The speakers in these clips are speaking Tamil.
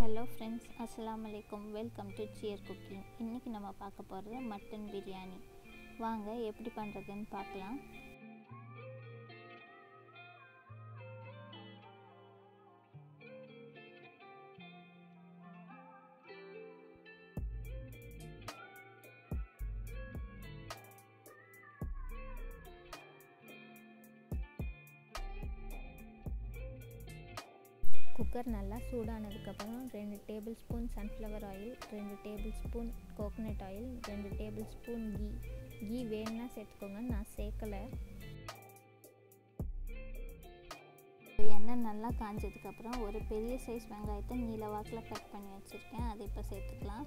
ஹலோ ஃப்ரெண்ட்ஸ் அஸ்ஸலாமு அலைக்கும் வெல்கம் டு சியர் குக்கிங் இன்றைக்கி நம்ம பார்க்க போகிறது மட்டன் பிரியாணி வாங்க எப்படி பண்ணுறதுன்னு பார்க்கலாம் குக்கர் நல்லா சூடானதுக்கப்புறம் ரெண்டு டேபிள் ஸ்பூன் சன்ஃப்ளவர் ஆயில் ரெண்டு டேபிள் ஸ்பூன் கோகோனட் ஆயில் ரெண்டு டேபிள் ஸ்பூன் கீ கீ வேணும்னா சேர்த்துக்கோங்க நான் சேர்க்கலை எண்ணெய் நல்லா காஞ்சதுக்கப்புறம் ஒரு பெரிய சைஸ் வெங்காயத்தை நீல வாக்கில் கட் பண்ணி வச்சுருக்கேன் அதை இப்போ சேர்த்துக்கலாம்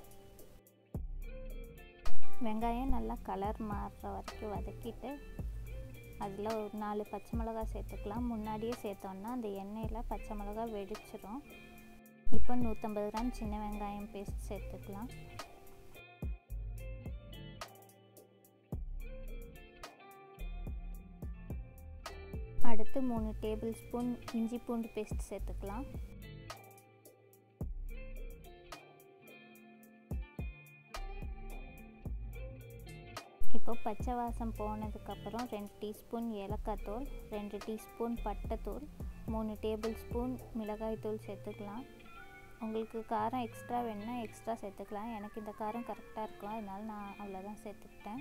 வெங்காயம் நல்லா கலர் மாறுற வரைக்கும் வதக்கிட்டு அதில் ஒரு நாலு பச்சை மிளகா சேர்த்துக்கலாம் முன்னாடியே சேர்த்தோன்னா அந்த எண்ணெயில் பச்சை மிளகா வெடிச்சிடும் இப்போ நூற்றம்பது கிராம் சின்ன வெங்காயம் பேஸ்ட் சேர்த்துக்கலாம் அடுத்து மூணு டேபிள் ஸ்பூன் இஞ்சி பூண்டு பேஸ்ட் சேர்த்துக்கலாம் இப்போ பச்சை வாசம் போனதுக்கப்புறம் ரெண்டு டீஸ்பூன் ஏலக்காய் தூள் ரெண்டு டீஸ்பூன் பட்டைத்தூள் மூணு டேபிள் ஸ்பூன் மிளகாய் தூள் சேர்த்துக்கலாம் உங்களுக்கு காரம் எக்ஸ்ட்ரா வேணுன்னா எக்ஸ்ட்ரா சேர்த்துக்கலாம் எனக்கு இந்த காரம் கரெக்டாக இருக்கும் அதனால நான் அவ்வளோதான் சேர்த்துக்கிட்டேன்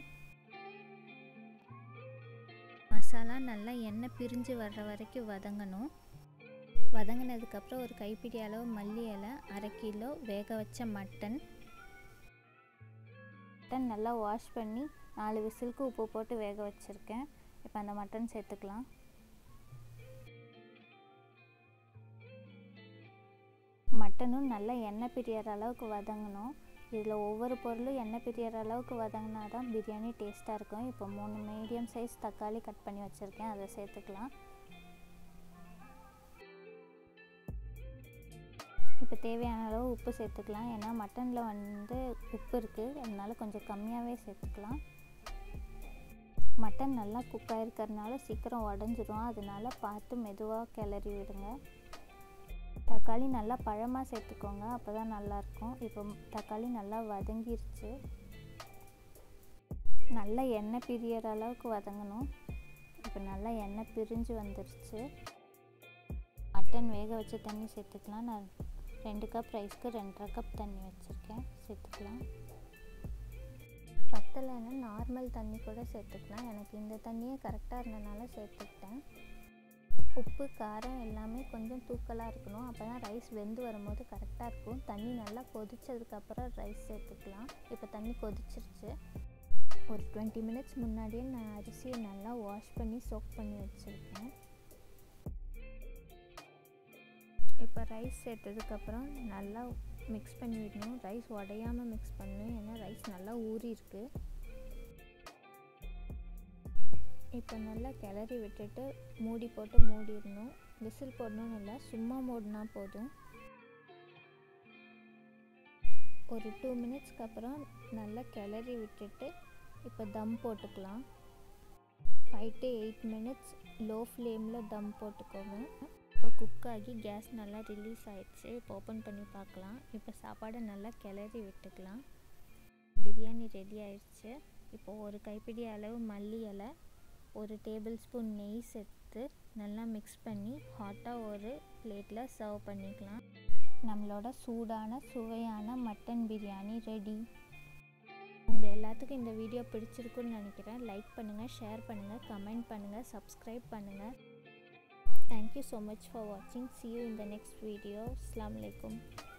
மசாலா நல்லா எண்ணெய் பிரிஞ்சு வர்ற வரைக்கும் வதங்கணும் வதங்கினதுக்கப்புறம் ஒரு கைப்பிடி அளவு மல்லி இலை அரை கிலோ வேக வச்ச மட்டன் மட்டன் நல்லா வாஷ் பண்ணி நாலு விசிலுக்கு உப்பு போட்டு வேக வச்சுருக்கேன் இப்போ அந்த மட்டன் சேர்த்துக்கலாம் மட்டனும் நல்லா எண்ணெய் பிரியற அளவுக்கு வதங்கணும் இதில் ஒவ்வொரு பொருளும் எண்ணெய் பிரியற அளவுக்கு வதங்கினா தான் பிரியாணி டேஸ்ட்டாக இருக்கும் இப்போ மூணு மீடியம் சைஸ் தக்காளி கட் பண்ணி வச்சுருக்கேன் அதை சேர்த்துக்கலாம் இப்போ தேவையான அளவு உப்பு சேர்த்துக்கலாம் ஏன்னா மட்டனில் வந்து உப்பு இருக்குது அதனால கொஞ்சம் கம்மியாகவே சேர்த்துக்கலாம் மட்டன் நல்லா குக் ஆகிருக்கிறதுனால சீக்கிரம் உடஞ்சிரும் அதனால பார்த்து மெதுவாக கிளறி விடுங்க தக்காளி நல்லா பழமாக சேர்த்துக்கோங்க அப்போ தான் நல்லாயிருக்கும் இப்போ தக்காளி நல்லா வதங்கிருச்சு நல்லா எண்ணெய் பிரியற அளவுக்கு வதங்கணும் இப்போ நல்லா எண்ணெய் பிரிஞ்சு வந்துருச்சு மட்டன் வேக வச்ச தண்ணி சேர்த்துக்கலாம் நான் ரெண்டு கப் ரைஸ்க்கு ரெண்டரை கப் தண்ணி வச்சுருக்கேன் சேர்த்துக்கலாம் பத்தலைன்னா நார்மல் தண்ணி கூட சேர்த்துக்கலாம் எனக்கு இந்த தண்ணியே கரெக்டாக இருந்தனால சேர்த்துக்கிட்டேன் உப்பு காரம் எல்லாமே கொஞ்சம் தூக்கலாக இருக்கணும் அப்போ தான் ரைஸ் வெந்து வரும்போது கரெக்டாக இருக்கும் தண்ணி நல்லா கொதிச்சதுக்கப்புறம் ரைஸ் சேர்த்துக்கலாம் இப்போ தண்ணி கொதிச்சிருச்சு ஒரு டுவெண்ட்டி மினிட்ஸ் முன்னாடியே நான் அரிசியை நல்லா வாஷ் பண்ணி சோக் பண்ணி வச்சுருக்கேன் இப்போ ரைஸ் சேர்த்ததுக்கப்புறம் நல்லா மிக்ஸ் பண்ணி விடணும் ரைஸ் உடையாமல் மிக்ஸ் பண்ணணும் ஏன்னா ரைஸ் நல்லா ஊறி இருக்கு இப்போ நல்லா கிளறி விட்டுட்டு மூடி போட்டு மூடிடணும் விசில் போடணும்னு இல்லை சும்மா மூடினா போதும் ஒரு டூ மினிட்ஸ்க்கு அப்புறம் நல்லா கிளறி விட்டுட்டு இப்போ தம் போட்டுக்கலாம் five to eight minutes low ஃப்ளேமில் தம் போட்டுக்கோங்க இப்போ குக் ஆகி கேஸ் நல்லா ரிலீஸ் ஆயிடுச்சு இப்போ ஓப்பன் பண்ணி பார்க்கலாம் இப்போ சாப்பாடை நல்லா கிளறி விட்டுக்கலாம் பிரியாணி ரெடி ஆயிடுச்சு இப்போ ஒரு கைப்பிடி அளவு மல்லி இலை ஒரு டேபிள் ஸ்பூன் நெய் சேர்த்து நல்லா மிக்ஸ் பண்ணி ஹாட்டாக ஒரு பிளேட்டில் சர்வ் பண்ணிக்கலாம் நம்மளோட சூடான சுவையான மட்டன் பிரியாணி ரெடி உங்கள் எல்லாத்துக்கும் இந்த வீடியோ பிடிச்சிருக்குன்னு நினைக்கிறேன் லைக் பண்ணுங்கள் ஷேர் பண்ணுங்கள் கமெண்ட் பண்ணுங்கள் சப்ஸ்கிரைப் பண்ணுங்கள் Thank you so much for watching. See you in the next video. Assalamu alaikum.